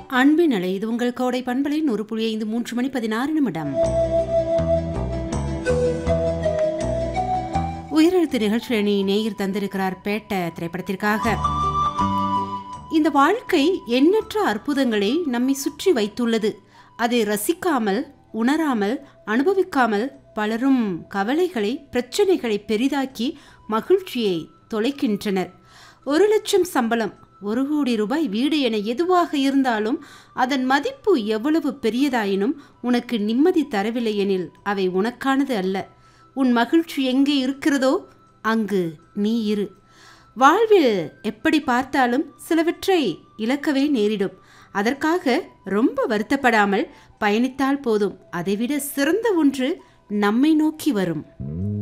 அன்பின் அலை இது உங்கள் கோடை பண்பலை நூறு புள்ளி ஐந்து மூன்று மணி பதினாறு நிமிடம் உயிரெழுத்து நிகழ்ச்சியணி நேயர் தந்திருக்கிறார் பேட்ட திரைப்படத்திற்காக இந்த வாழ்க்கை எண்ணற்ற அற்புதங்களை நம்மை சுற்றி வைத்துள்ளது அதை ரசிக்காமல் உணராமல் அனுபவிக்காமல் பலரும் கவலைகளை பிரச்சனைகளை பெரிதாக்கி மகிழ்ச்சியை தொலைக்கின்றனர் ஒரு லட்சம் சம்பளம் ஒரு கோடி ரூபாய் வீடு என எதுவாக இருந்தாலும் அதன் மதிப்பு எவ்வளவு பெரியதாயினும் உனக்கு நிம்மதி தரவில்லை எனில் அவை உனக்கானது அல்ல உன் மகிழ்ச்சி எங்கே இருக்கிறதோ அங்கு நீ இரு வாழ்வில் எப்படி பார்த்தாலும் சிலவற்றை இழக்கவே நேரிடும் அதற்காக ரொம்ப வருத்தப்படாமல் பயணித்தால் போதும் அதைவிட சிறந்த ஒன்று நம்மை நோக்கி வரும்